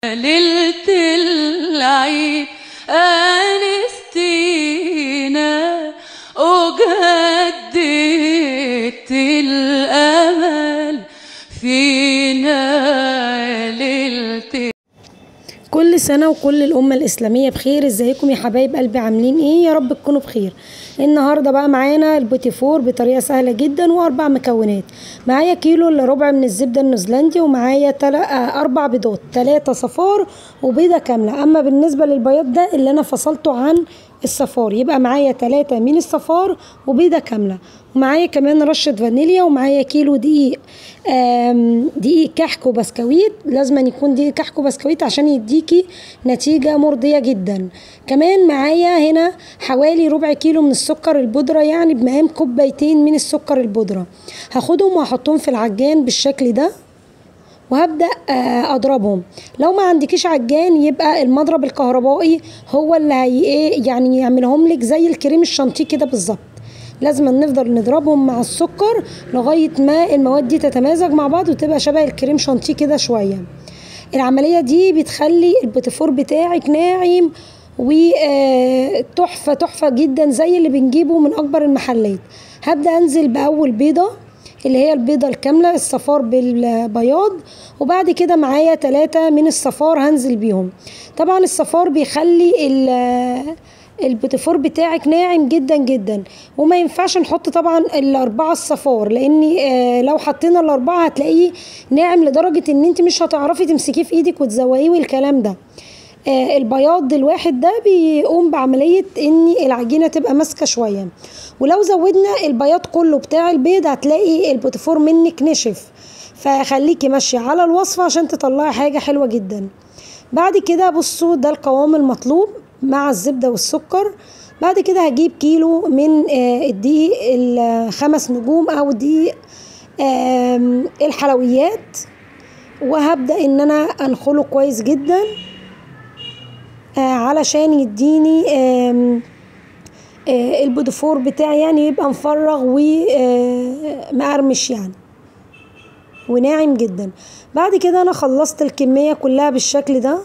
ليلة العيد أنستينا وجددت الأمل فينا ليلة كل سنة وكل الأمة الإسلامية بخير ازيكم يا حبايب قلبي عاملين ايه يا رب تكونوا بخير النهاردة بقى معانا البوتي فور بطريقة سهلة جدا وأربع مكونات معايا كيلو إلا ربع من الزبدة النيوزيلندي ومعايا تل... آه، أربع بيضات تلاتة صفار وبيضة كاملة أما بالنسبة للبياض ده اللي أنا فصلته عن الصفار يبقى معايا تلاتة من الصفار وبيضة كاملة ومعايا كمان رشة فانيليا ومعايا كيلو دقيق آم، دقيق كحك وبسكويت لازم أن يكون دقيق كحك وبسكويت عشان يديكي نتيجة مرضية جدا كمان معايا هنا حوالي ربع كيلو من السكر البودرة يعني بمقام كوبايتين من السكر البودرة هاخدهم وهحطهم في العجان بالشكل ده وهبدا آه، اضربهم لو ما عندكيش عجان يبقى المضرب الكهربائي هو اللي هي ايه يعني يعملهم لك زي الكريم الشانتيه كده بالظبط لازم نفضل نضربهم مع السكر لغايه ما المواد دي تتمازج مع بعض وتبقى شبه الكريم شانتيه كده شويه العمليه دي بتخلي البوتيفور بتاعك ناعم وتحفه تحفه جدا زي اللي بنجيبه من اكبر المحلات هبدا انزل باول بيضه اللي هي البيضة الكاملة الصفار بالبياض وبعد كده معايا تلاتة من الصفار هنزل بيهم طبعا الصفار بيخلي ال- البوتيفور بتاعك ناعم جدا جدا وما ينفعش نحط طبعا الاربعة الصفار لان آه، لو حطينا الاربعة هتلاقيه ناعم لدرجة ان انت مش هتعرفي تمسكيه في ايدك وتزوقيه والكلام ده آه، البياض الواحد ده بيقوم بعملية ان العجينة تبقى ماسكة شوية ولو زودنا البياض كله بتاع البيض هتلاقي البوتيفور منك نشف فخليكي ماشية على الوصفة عشان تطلعي حاجة حلوة جدا بعد كده بصوا ده القوام المطلوب مع الزبدة والسكر بعد كده هجيب كيلو من آه، الدقيق الخمس نجوم او دقيق آم، الحلويات وهبدأ ان انا انخله كويس جدا آه، علشان يديني آم، آه، البودفور بتاعي يعني يبقى مفرغ ومقرمش يعني وناعم جدا بعد كده انا خلصت الكمية كلها بالشكل ده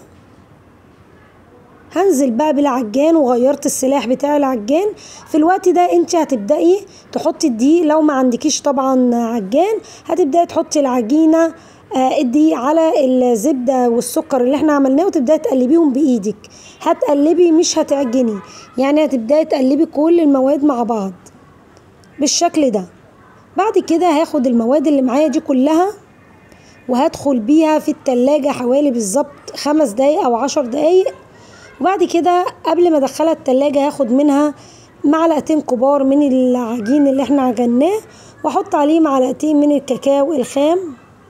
هنزل بقى بالعجان وغيرت السلاح بتاع العجان في الوقت ده انت هتبدأي تحطي الدقيق لو ما عندكيش طبعا عجان هتبدأي تحطي العجينة آه، الدقيق على الزبدة والسكر اللي احنا عملناه وتبدأي تقلبيهم بإيدك هتقلبي مش هتعجني يعني هتبدأي تقلبي كل المواد مع بعض بالشكل ده بعد كده هاخد المواد اللي معايا دي كلها وهدخل بيها في التلاجة حوالي بالظبط خمس دقايق أو عشر دقايق وبعد كده قبل ما ادخلها التلاجة هاخد منها معلقتين كبار من العجين اللي احنا عجناه واحط عليه معلقتين من الكاكاو الخام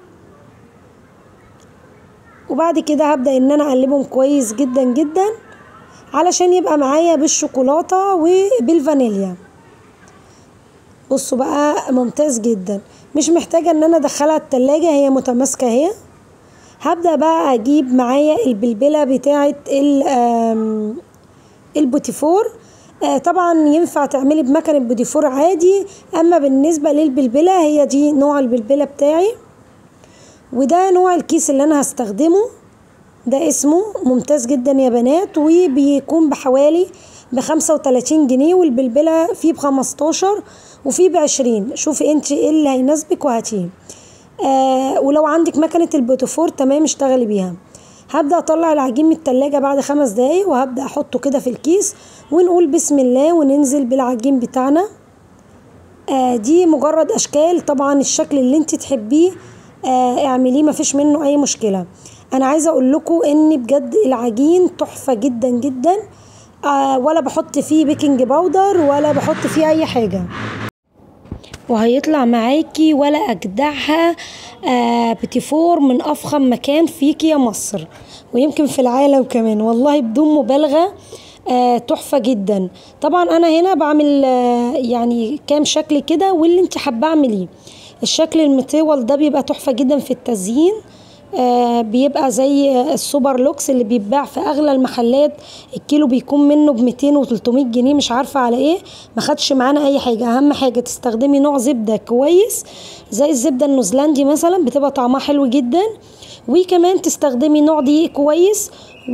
وبعد كده هبدأ ان انا اقلبهم كويس جدا جدا علشان يبقى معايا بالشوكولاتة وبالفانيليا بصوا بقى ممتاز جدا مش محتاجة ان انا ادخلها التلاجة هي متماسكة اهي هبدأ بقى اجيب معايا البلبلة بتاعة ال- آم، البوتيفور آه، طبعا ينفع تعملي بمكنة بوتيفور عادي اما بالنسبة للبلبلة هي دي نوع البلبلة بتاعي وده نوع الكيس اللي انا هستخدمه ده اسمه ممتاز جدا يا بنات وبيكون بحوالي بخمسة وتلاتين جنيه والبلبلة فيه بخمستاشر وفيه بعشرين شوفي انت ايه اللي هيناسبك وهاتيه آه ولو عندك مكنة البوتوفور تمام اشتغلي بيها هبدأ اطلع العجين من التلاجة بعد خمس دقايق وهبدأ احطه كده في الكيس ونقول بسم الله وننزل بالعجين بتاعنا آه دي مجرد اشكال طبعا الشكل اللي انت تحبيه آه اعمليه مفيش منه اي مشكله انا عايزه اقول لكم ان بجد العجين تحفه جدا جدا آه ولا بحط فيه بيكنج باودر ولا بحط فيه اي حاجه وهيطلع معاكي ولا اجدعها آه بتيفور من افخم مكان فيكي يا مصر ويمكن في العالم كمان والله بدون مبالغه آه تحفه جدا طبعا انا هنا بعمل آه يعني كام شكل كده واللي انت حابه اعمليه الشكل المطول ده بيبقى تحفه جدا في التزيين آه بيبقى زي السوبر لوكس اللي بيتباع في اغلى المحلات الكيلو بيكون منه ب 200 و300 جنيه مش عارفه على ايه ما خدش معانا اي حاجه اهم حاجه تستخدمي نوع زبده كويس زي الزبده النيوزيلندي مثلا بتبقى طعمها حلو جدا وكمان تستخدمي نوع دقيق كويس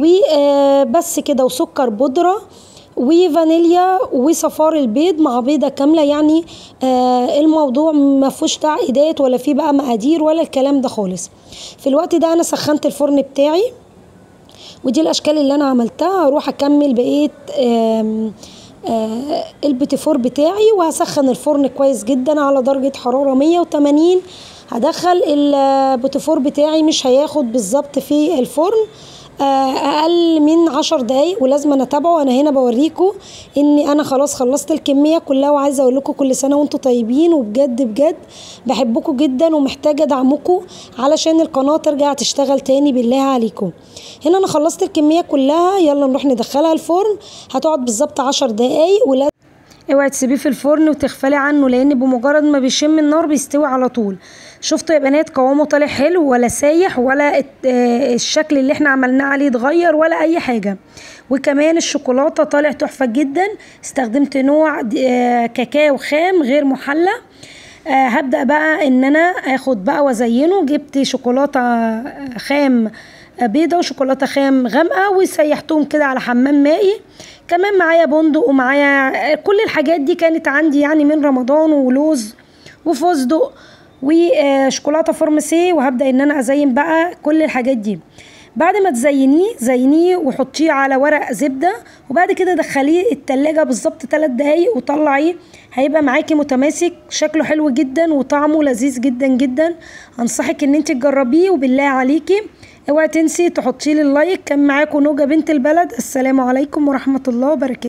وبس كده وسكر بودره وفانيليا وصفار البيض مع بيضة كاملة يعني آه الموضوع ما فيهوش تعقيدات ولا فيه بقى مقادير ولا الكلام ده خالص في الوقت ده انا سخنت الفرن بتاعي ودي الاشكال اللي انا عملتها هروح اكمل بقيه آم آه البيتيفور بتاعي وهسخن الفرن كويس جدا على درجة حرارة 180 هدخل البيتيفور بتاعي مش هياخد بالظبط في الفرن اقل من عشر دقايق ولازم انا اتابعه انا هنا بوريكم اني انا خلاص خلصت الكميه كلها وعايزه اقول لكم كل سنه وانتم طيبين وبجد بجد بحبكم جدا ومحتاجه دعمكم علشان القناه ترجع تشتغل تاني بالله عليكم هنا انا خلصت الكميه كلها يلا نروح ندخلها الفرن هتقعد بالظبط عشر دقايق ولا اوعي تسيبيه في الفرن وتغفلي عنه لان بمجرد ما بيشم النار بيستوي على طول شفتوا يا بنات قوامه طالع حلو ولا سايح ولا الشكل اللي احنا عملناه عليه اتغير ولا اي حاجه وكمان الشوكولاته طالع تحفه جدا استخدمت نوع كاكاو خام غير محلى آه هبدا بقى ان انا اخد بقى وازينه جبت شوكولاته خام بيضه وشوكولاته خام غامقه وسيحتهم كده على حمام مائي كمان معايا بندق ومعايا كل الحاجات دي كانت عندي يعني من رمضان ولوز وفستق وشوكولاته فورمسي وهبدا ان انا ازين بقى كل الحاجات دي بعد ما تزينيه زينيه وحطيه على ورق زبده وبعد كده دخليه التلاجة بالظبط 3 دقايق وطلعيه هيبقى معاكي متماسك شكله حلو جدا وطعمه لذيذ جدا جدا انصحك ان انت تجربيه وبالله عليكي اوعي تنسي تحطي لي اللايك كان معاكم نوجة بنت البلد السلام عليكم ورحمه الله وبركاته